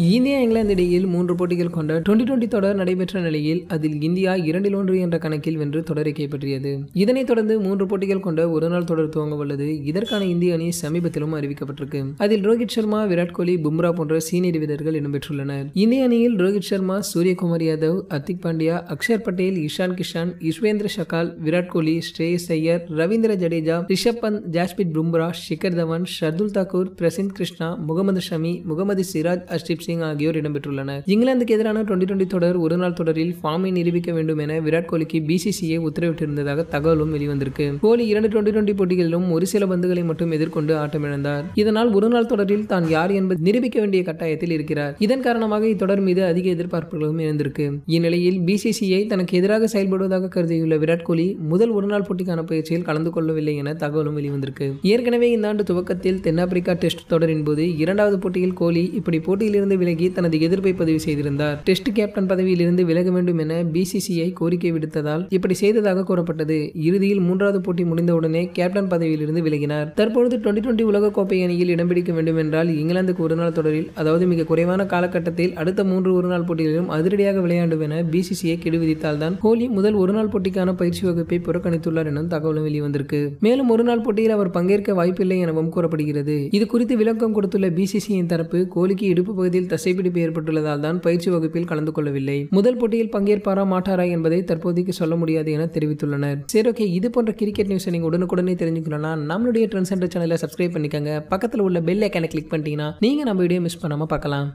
India England இடையில் மூன்று போட்டிகள் கொண்ட டுவெண்டி டுவெண்டி தொடர் நடைபெற்ற நிலையில் அதில் இந்தியா இரண்டில் ஒன்று என்ற கணக்கில் வென்று தொடரை கைப்பற்றியது இதனைத் தொடர்ந்து மூன்று போட்டிகள் கொண்ட ஒருநாள் தொடர் துவங்க உள்ளது இதற்கான இந்திய அணி சமீபத்திலும் அறிவிக்கப்பட்டிருக்கு அதில் ரோஹித் சர்மா விராட் கோலி பும்ரா போன்ற சீனியர் வீரர்கள் இடம்பெற்றுள்ளனர் இந்திய அணியில் ரோஹித் சர்மா சூரியகுமார் யாதவ் அத்திக் பாண்டியா அக்ஷர் பட்டேல் இஷான் கிஷான் யுஸ்வேந்திர சகால் விராட் கோலி ஸ்ரேயஸ் ஐயர் ரவீந்திர ஜடேஜா ரிஷப் பந்த் ஜாஸ்பித் பும்ரா ஷிகர் தவன் ஷர்துல் தாக்கூர் பிரசிந்த் கிருஷ்ணா முகமது ஷமி முகமது சிராஜ் அர்ஷிப் சிங் ஆகியோர் இடம்பெற்றுள்ளனர் இங்கிலாந்துக்கு எதிரான டுவெண்டி டுவெண்டி தொடர் ஒருநாள் தொடரில் ஃபார்மை நிரூபிக்க வேண்டும் என விராட் கோலிக்கு பிசிசிஐ உத்தரவிட்டிருந்ததாக தகவலும் வெளிவந்திருக்கு கோலி இரண்டு டுவெண்டி டுவெண்டி போட்டிகளிலும் ஒரு சில பந்துகளை மட்டும் எதிர்கொண்டு ஆட்டமிழந்தார் இதனால் ஒருநாள் தொடரில் தான் யார் என்பது நிரூபிக்க வேண்டிய கட்டாயத்தில் இருக்கிறார் இதன் காரணமாக இத்தொடர் மீது அதிக எதிர்பார்ப்புகளும் இருந்திருக்கு இந்நிலையில் பிசிசிஐ தனக்கு எதிராக செயல்படுவதாக கருதியுள்ள விராட் கோலி முதல் ஒருநாள் போட்டிக்கான பயிற்சியில் கலந்து கொள்ளவில்லை என தகவலும் வெளிவந்திருக்கு ஏற்கனவே இந்த ஆண்டு துவக்கத்தில் தென்னாப்பிரிக்கா டெஸ்ட் தொடரின் போது இரண்டாவது போட்டியில் கோலி இப்படி போட்டியிலிருந்து விலகி தனது எதிர்ப்பை பதிவு செய்திருந்தார் டெஸ்ட் கேப்டன் பதவியிலிருந்து விலக வேண்டும் என பிசிசிஐ கோரிக்கை விடுத்ததால் இப்படி செய்ததாக கூறப்பட்டது இறுதியில் மூன்றாவது போட்டி முடிந்தவுடனே கேப்டன் பதவியிலிருந்து விலகினார் தற்பொழுது டுவெண்டி டுவெண்டி உலகக்கோப்பை அணியில் இடம் பிடிக்க வேண்டும் என்றால் இங்கிலாந்துக்கு ஒருநாள் தொடரில் அதாவது மிக குறைவான காலகட்டத்தில் அடுத்த மூன்று ஒருநாள் போட்டிகளிலும் அதிரடியாக விளையாடும் என பிசிசிஐ கெடு விதித்தால்தான் கோலி முதல் ஒருநாள் போட்டிக்கான பயிற்சி வகுப்பை புறக்கணித்துள்ளார் எனும் தகவலும் வெளிவந்திருக்கு மேலும் ஒருநாள் போட்டியில் அவர் பங்கேற்க வாய்ப்பில்லை எனவும் கூறப்படுகிறது இது குறித்து விளக்கம் கொடுத்துள்ள பிசிசிஐயின் தரப்பு கோலிக்கு இடுப்பு பகுதியில் தசைப்பிடிப்பு ஏற்பட்டுள்ளதால் தான் பயிற்சி வகுப்பில் கலந்து கொள்ளவில்லை முதல் போட்டியில் பங்கேற்பாரா மாட்டாரா என்பதை தற்போதைக்கு சொல்ல முடியாது என தெரிவித்துள்ளனர் சரி ஓகே இது போன்ற கிரிக்கெட் நியூஸை நீங்கள் உடனுக்குடனே தெரிஞ்சுக்கணும்னா நம்மளுடைய ட்ரெண்ட் சென்டர் சேனலை சப்ஸ்கிரைப் பண்ணிக்கோங்க பக்கத்தில் உள்ள பெல் ஐக்கானை கிளிக் பண்ணிட்டீங்கன்னா நீங்கள் நம்ம வீடியோ மிஸ் பண்ணாமல் பார்க்கலாம்